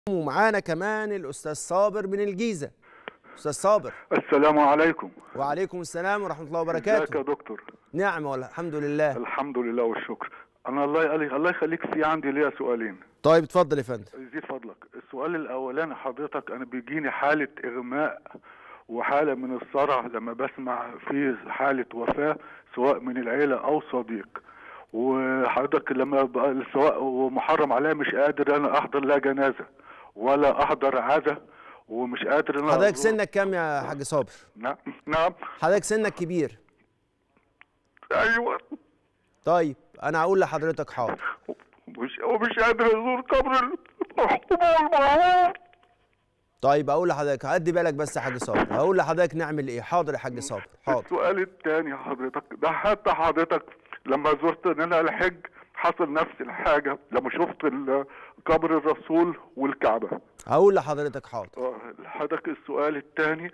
ومعانا كمان الاستاذ صابر من الجيزه استاذ صابر السلام عليكم وعليكم السلام ورحمه الله ازيك يا وبركاته دكتور نعم والحمد لله الحمد لله والشكر انا الله يخليك الله يخليك في عندي ليا سؤالين طيب اتفضل يا فندم يزيد فضلك السؤال الاولاني حضرتك انا بيجيني حاله اغماء وحاله من الصرع لما بسمع في حاله وفاه سواء من العيله او صديق وحضرتك لما بقى سواء ومحرم عليا مش قادر انا احضر لا جنازه ولا احضر عزا ومش قادر انا حضرتك أزور- سنك كام يا حاج صابر نعم نعم حضرتك سنك كبير ايوه طيب انا هقول لحضرتك حاضر ومش ومش قادر ازور قبر المرحوم والمرحوم طيب اقول لحضرتك هدي بالك بس يا حاج صابر هقول لحضرتك نعمل ايه حاضر يا حاج صابر حاضر السؤال الثاني حضرتك ده حتى حضرتك لما زرت ان انا الحج حصل نفس الحاجه لما شفت ال- قبر الرسول والكعبه هقول لحضرتك حاضر آه، حضرتك السؤال الثاني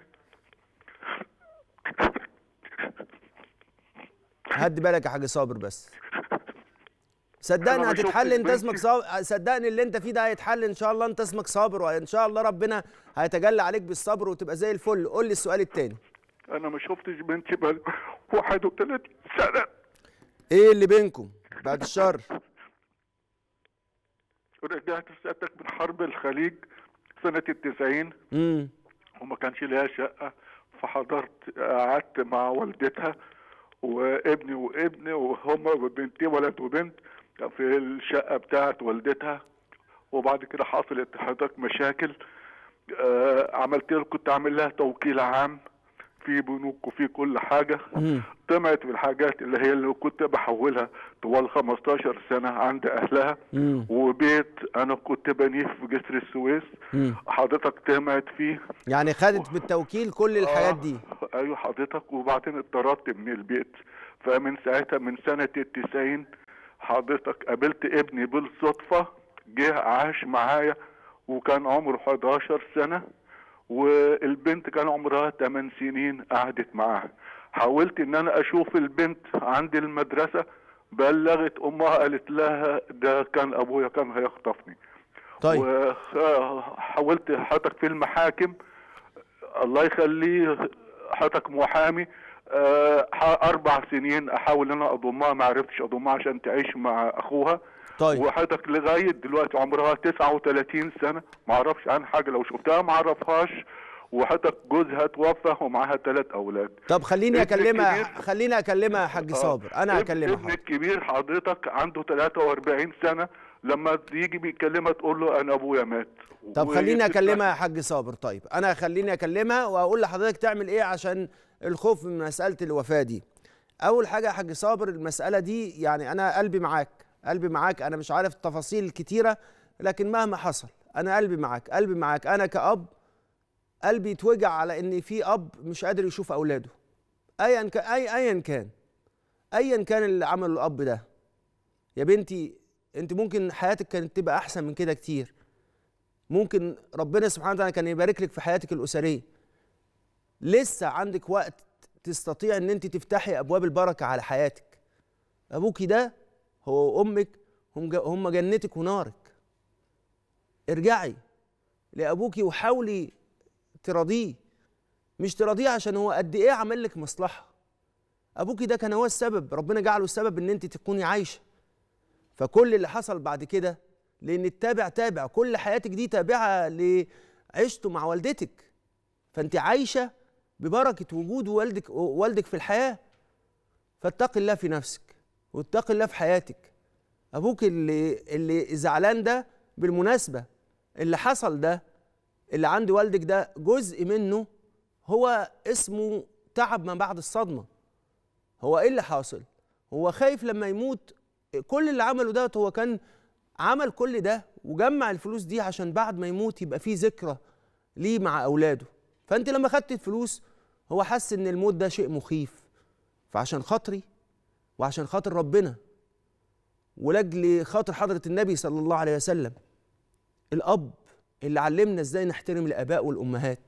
هدي بالك يا حاج صابر بس صدقني أنا ما هتتحل شفتش انت اسمك بنتي. صابر صدقني اللي انت فيه ده هيتحل ان شاء الله انت اسمك صابر وان شاء الله ربنا هيتجلى عليك بالصبر وتبقى زي الفل قول لي السؤال التاني انا ما شفتش بنتي بقى 31 سنه ايه اللي بينكم بعد الشر رجعت سيادتك من حرب الخليج سنه التسعين امم وما كانش ليها شقة فحضرت قعدت مع والدتها وابني وابني وهما بنتي ولد وبنت في الشقة بتاعت والدتها وبعد كده حصلت حضرتك مشاكل آه عملت له كنت عامل لها توكيل عام في بنوك وفي كل حاجة مم. طمعت في الحاجات اللي هي اللي كنت بحولها طوال 15 سنة عند أهلها مم. وبيت أنا كنت بنيه في جسر السويس مم. حضرتك طمعت فيه يعني خدت بالتوكيل كل الحاجات دي آه، ايوه حضرتك وبعدين اتطردت من البيت فمن ساعتها من سنة التسعين حضرتك قابلت ابني بالصدفة جه عاش معايا وكان عمره 11 سنة والبنت كان عمرها 8 سنين قعدت معاها حاولت ان انا اشوف البنت عند المدرسة بلغت امها قالت لها ده كان ابويا كان هيخطفني طيب وحاولت حضرتك في المحاكم الله يخليه حضرتك محامي آه، ح- اربع سنين احاول ان انا اضمها ما عرفتش اضمها عشان تعيش مع اخوها طيب وحضرتك لغايه دلوقتي عمرها 39 سنه ما اعرفش عن حاجه لو شفتها ما اعرفهاش وحضرتك جوزها توفى ومعاها ثلاث اولاد طب خليني ابنك اكلمها كبير. خليني اكلمها يا حاج آه. صابر انا ابن- هكلمها ابنك حاضر الكبير حضرتك عنده 43 سنه لما يجي بيكلمها تقول له انا ابويا مات طب خليني وهي اكلمها يا حاج صابر طيب انا خليني اكلمها واقول لحضرتك تعمل ايه عشان الخوف من مساله الوفاه دي اول حاجه يا حاج صابر المساله دي يعني انا قلبي معاك قلبي معاك انا مش عارف التفاصيل الكتيره لكن مهما حصل انا قلبي معاك قلبي معاك انا كأب قلبي يتوجع على ان في اب مش قادر يشوف اولاده ايا كان اي ايا كان ايا كان اللي عمله الاب ده يا بنتي انت ممكن حياتك كانت تبقى احسن من كده كتير ممكن ربنا سبحانه وتعالى كان يبارك لك في حياتك الاسريه لسه عندك وقت تستطيع ان انت تفتحي ابواب البركه على حياتك ابوكي ده هو وامك هم ج- هم جنتك ونارك ارجعي لابوكي وحاولي تراضيه مش تراضيه عشان هو قد ايه عمل لك مصلحه ابوكي ده كان هو السبب ربنا جعله السبب ان انت تكوني عايشه فكل اللي حصل بعد كده لان التابع تابع كل حياتك دي تابعه لعشته مع والدتك فانت عايشه ببركه وجود والدك والدك في الحياه فاتق الله في نفسك واتق الله في حياتك ابوك اللي اللي زعلان ده بالمناسبه اللي حصل ده اللي عند والدك ده جزء منه هو اسمه تعب ما بعد الصدمه هو ايه اللي حاصل هو خايف لما يموت كل اللي عمله ده هو كان عمل كل ده وجمع الفلوس دي عشان بعد ما يموت يبقى فيه ذكرى ليه مع اولاده فانت لما خدت الفلوس هو حس ان الموت ده شيء مخيف فعشان خاطري وعشان خاطر ربنا ولاجل خاطر حضرة النبي صلى الله عليه وسلم الأب اللي علمنا ازاي نحترم الآباء والأمهات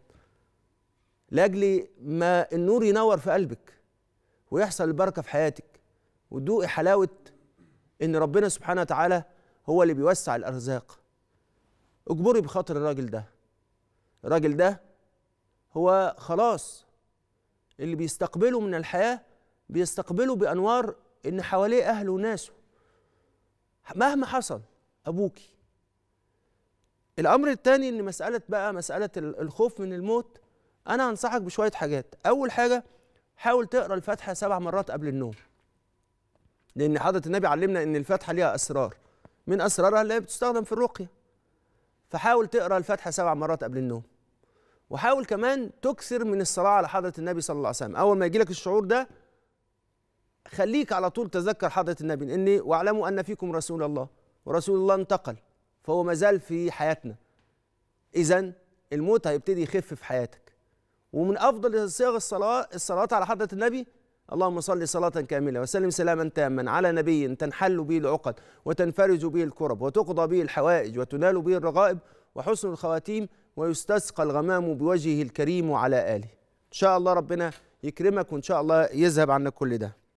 لاجل ما النور ينور في قلبك ويحصل البركة في حياتك وتدوقي حلاوة إن ربنا سبحانه وتعالى هو اللي بيوسع الأرزاق اجبري بخاطر الراجل ده الراجل ده هو خلاص اللي بيستقبله من الحياة بيستقبله بأنوار إن حواليه أهله وناسه مهما حصل أبوكي الأمر الثاني إن مسألة بقى مسألة الخوف من الموت أنا أنصحك بشوية حاجات أول حاجة حاول تقرأ الفاتحة سبع مرات قبل النوم لأن حضرة النبي علمنا إن الفاتحة ليها أسرار من أسرارها اللي هي بتستخدم في الرقية فحاول تقرأ الفاتحة سبع مرات قبل النوم وحاول كمان تكثر من الصلاة على حضرة النبي صلى الله عليه وسلم أول ما يجيلك الشعور ده خليك على طول تذكر حضرة النبي إني واعلموا أن فيكم رسول الله ورسول الله انتقل فهو مازال في حياتنا إذا الموت هيبتدي يخف في حياتك ومن أفضل صيغ الصلاة الصلاة على حضرة النبي اللهم صل صلاة كاملة وسلم سلاما تاما على نبي تنحل به العقد وتنفرج به الكرب وتقضى به الحوائج وتنال به الرغائب وحسن الخواتيم ويستسقى الغمام بوجهه الكريم وعلى آله إن شاء الله ربنا يكرمك وإن شاء الله يذهب عنك كل ده